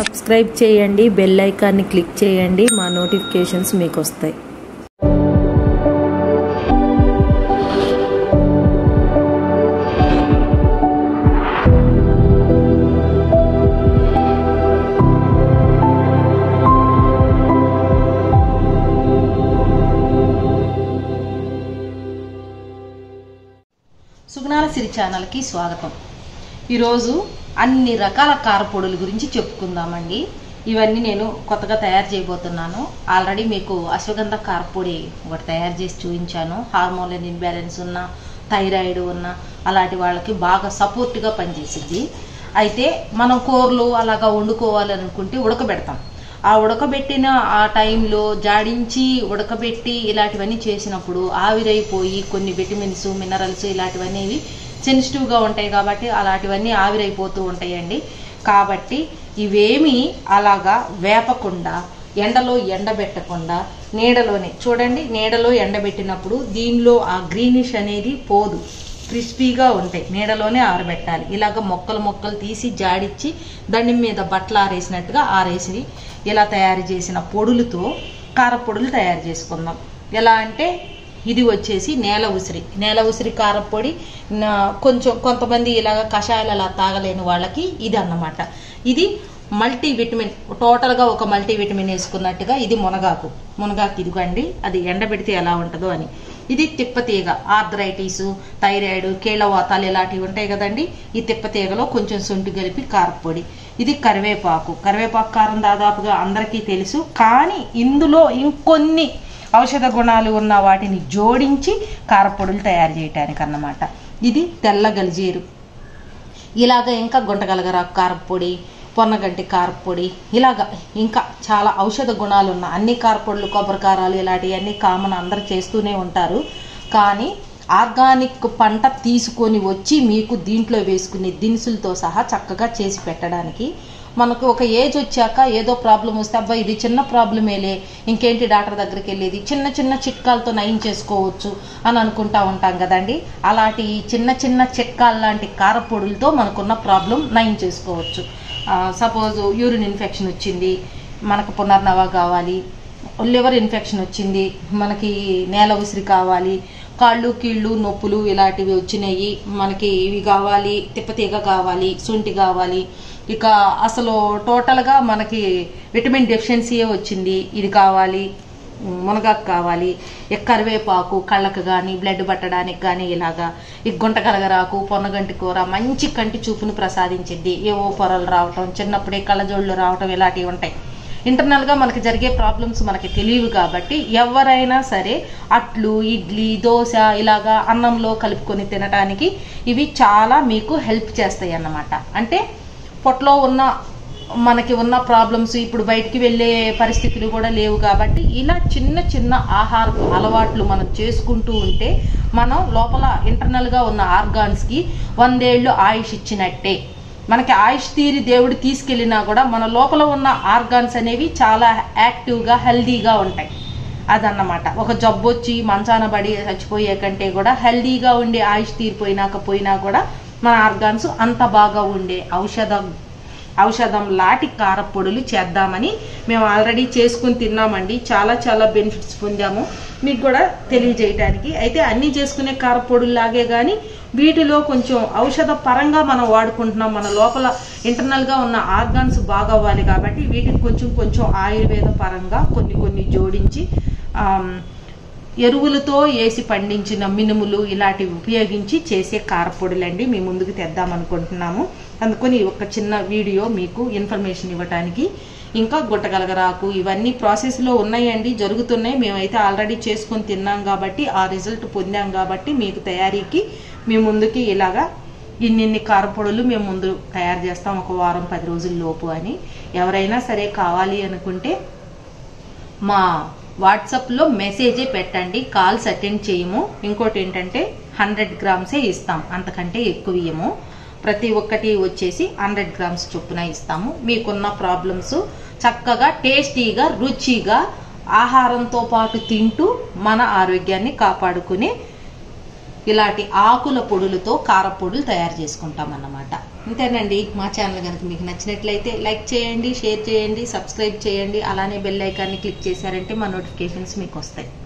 subscribe చేయండి bell ఐకాన్ని click చేయండి మా నోటిఫికేషన్స్ మీకు వస్తాయి సుగుణాల సిరి ఛానల్కి స్వాగతం ఈరోజు అన్ని రకాల కారపొడుల గురించి చెప్పుకుందామండి ఇవన్నీ నేను కొత్తగా తయారు చేయబోతున్నాను ఆల్రెడీ మీకు అశ్వగంధ కారపొడి ఒకటి తయారు చేసి చూపించాను హార్మోన్ ఇన్బ్యాలెన్స్ ఉన్న థైరాయిడ్ ఉన్న అలాంటి వాళ్ళకి బాగా సపోర్ట్గా పనిచేసింది అయితే మనం కూరలు అలాగా వండుకోవాలి అనుకుంటే ఉడకబెడతాం ఆ ఉడకబెట్టిన ఆ టైంలో జాడించి ఉడకబెట్టి ఇలాంటివన్నీ చేసినప్పుడు ఆవిరైపోయి కొన్ని విటమిన్స్ మినరల్స్ ఇలాంటివన్నీ సెన్సిటివ్గా ఉంటాయి కాబట్టి అలాంటివన్నీ ఆవిరైపోతూ ఉంటాయండి కాబట్టి ఇవేమీ అలాగా వేపకుండా ఎండలో ఎండబెట్టకుండా నీడలోనే చూడండి నీడలో ఎండబెట్టినప్పుడు దీనిలో ఆ గ్రీనిష్ అనేది పోదు క్రిస్పీగా ఉంటాయి నీడలోనే ఆరబెట్టాలి ఇలాగ మొక్కలు మొక్కలు తీసి జాడిచ్చి దండి మీద బట్టలు ఆరేసినట్టుగా ఆరేసి ఇలా తయారు చేసిన పొడులతో కారపొడులు తయారు చేసుకుందాం ఎలా అంటే ఇది వచ్చేసి నేల ఉసిరి నేల ఉసిరి కారపొడి నా- కొంచెం కొంతమంది ఇలాగ కషాయాలు అలా తాగలేని వాళ్ళకి ఇది అన్నమాట ఇది మల్టీ విటమిన్ టోటల్గా ఒక మల్టీ విటమిన్ వేసుకున్నట్టుగా ఇది మునగాకు మునగాకు ఇదిగోండి అది ఎండబెడితే ఎలా ఉంటుందో అని ఇది తిప్పతీగ ఆర్థరైటిస్ థైరాయిడ్ కీళ్ళవాతాలు ఇలాంటివి ఉంటాయి కదండి ఈ తిప్పతీగలో కొంచెం సొంటి కలిపి కారపొడి ఇది కరివేపాకు కరివేపాకు కారం దాదాపుగా అందరికీ తెలుసు కానీ ఇందులో ఇంకొన్ని ఔషధ గుణాలు ఉన్న వాటిని జోడించి కారపొడులు తయారు చేయటానికి అన్నమాట ఇది తెల్ల గలిజేరు ఇలాగ ఇంకా గుంటగలగరాకు కారపొడి పొన్నగంటి కారపొడి ఇలాగ ఇంకా చాలా ఔషధ గుణాలు ఉన్న అన్ని కారపొడులు కొబ్బరి కారాలు ఇలాంటివన్నీ కామన్ అందరు చేస్తూనే ఉంటారు కానీ ఆర్గానిక్ పంట తీసుకొని వచ్చి మీకు దీంట్లో వేసుకునే దినుసులతో సహా చక్కగా చేసి పెట్టడానికి మనకు ఒక ఏజ్ వచ్చాక ఏదో ప్రాబ్లం వస్తే అబ్బా ఇది చిన్న ప్రాబ్లమేలే ఇంకేంటి డాక్టర్ దగ్గరికి వెళ్ళేది చిన్న చిన్న చిట్కాలతో నయం చేసుకోవచ్చు అని అనుకుంటా ఉంటాం కదండి అలాంటి చిన్న చిన్న చిట్కాలు లాంటి కారపొడులతో మనకున్న ప్రాబ్లం నయం చేసుకోవచ్చు సపోజ్ యూరిన్ ఇన్ఫెక్షన్ వచ్చింది మనకు పునర్నవ కావాలి లివర్ ఇన్ఫెక్షన్ వచ్చింది మనకి నేల ఉసిరి కావాలి కాళ్ళు కీళ్ళు నొప్పులు ఇలాంటివి వచ్చినాయి మనకి ఇవి కావాలి తిప్పతీగ కావాలి శుంఠి కావాలి ఇక అసలు టోటల్గా మనకి విటమిన్ డెఫిషియన్సీయే వచ్చింది ఇది కావాలి మునగాకు కావాలి ఇక కరివేపాకు కళ్ళకు కానీ బ్లడ్ పట్టడానికి కానీ ఇలాగా ఈ గుంట కలగరాకు పొన్నగంటి కూర మంచి కంటి చూపును ప్రసాదించింది ఏవో పొరలు రావటం చిన్నప్పుడే కళ్ళజోళ్ళు రావటం ఇలాంటివి ఉంటాయి ఇంటర్నల్గా మనకి జరిగే ప్రాబ్లమ్స్ మనకి తెలియవు కాబట్టి ఎవరైనా సరే అట్లు ఇడ్లీ దోశ ఇలాగా అన్నంలో కలుపుకొని తినడానికి ఇవి చాలా మీకు హెల్ప్ చేస్తాయి అన్నమాట అంటే పొట్టలో ఉన్న మనకి ఉన్న ప్రాబ్లమ్స్ ఇప్పుడు బయటికి వెళ్ళే పరిస్థితులు కూడా లేవు కాబట్టి ఇలా చిన్న చిన్న ఆహార అలవాట్లు మనం చేసుకుంటూ ఉంటే మనం లోపల ఇంటర్నల్గా ఉన్న ఆర్గాన్స్కి వందేళ్ళు ఆయుష్ ఇచ్చినట్టే మనకి ఆయుష్ తీరి దేవుడు తీసుకెళ్ళినా కూడా మన లోపల ఉన్న ఆర్గాన్స్ అనేవి చాలా యాక్టివ్గా హెల్దీగా ఉంటాయి అదన్నమాట ఒక జబ్బు వచ్చి మంచాన పడి చచ్చిపోయే కంటే కూడా హెల్దీగా ఉండే ఆయుష్ తీరిపోయినాక పోయినా కూడా మన ఆర్గాన్స్ అంత బాగా ఉండే ఔషధం ఔషధం లాంటి కారపొడులు చేద్దామని మేము ఆల్రెడీ చేసుకుని తిన్నామండి చాలా చాలా బెనిఫిట్స్ పొందాము మీకు కూడా తెలియజేయడానికి అయితే అన్నీ చేసుకునే కారపొడులు లాగే కానీ వీటిలో కొంచెం ఔషధ పరంగా మనం వాడుకుంటున్నాం మన లోపల ఇంటర్నల్గా ఉన్న ఆర్గాన్స్ బాగవ్వాలి కాబట్టి వీటికి కొంచెం కొంచెం ఆయుర్వేద పరంగా కొన్ని కొన్ని జోడించి ఆమ్, ఎరువులతో వేసి పండించిన మినుములు ఇలాంటివి ఉపయోగించి చేసే కారపొడులండి మీ ముందుకు తెద్దాం అనుకుంటున్నాము అందుకని ఒక చిన్న వీడియో మీకు ఇన్ఫర్మేషన్ ఇవ్వడానికి ఇంకా గుట్టగలగరాకు ఇవన్నీ ప్రాసెస్లో ఉన్నాయండి జరుగుతున్నాయి మేమైతే ఆల్రెడీ చేసుకొని తిన్నాం కాబట్టి ఆ రిజల్ట్ పొందాం కాబట్టి మీకు తయారీకి మీ ముందుకి ఇలాగా ఇన్నిన్ని కారపొడులు మేము ముందు తయారు చేస్తాం ఒక వారం పది రోజుల లోపు అని ఎవరైనా సరే కావాలి అనుకుంటే మా వాట్సాప్లో మెసేజే పెట్టండి కాల్స్ అటెండ్ చేయము ఇంకోటి ఏంటంటే హండ్రెడ్ గ్రామ్సే ఇస్తాం అంతకంటే ఎక్కువ ఇయ్యము ప్రతి ఒక్కటి వచ్చేసి హండ్రెడ్ గ్రామ్స్ చొప్పున ఇస్తాము మీకున్న ప్రాబ్లమ్స్ చక్కగా టేస్టీగా రుచిగా ఆహారంతో పాటు తింటూ మన ఆరోగ్యాన్ని కాపాడుకునే ఇలాంటి ఆకుల పొడులతో కారపొడులు తయారు చేసుకుంటాం అన్నమాట అంతేనండి మా ఛానల్ కనుక మీకు నచ్చినట్లయితే లైక్ చేయండి షేర్ చేయండి సబ్స్క్రైబ్ చేయండి అలానే బెల్ ఐకాన్ని క్లిక్ చేశారంటే మా నోటిఫికేషన్స్ మీకు వస్తాయి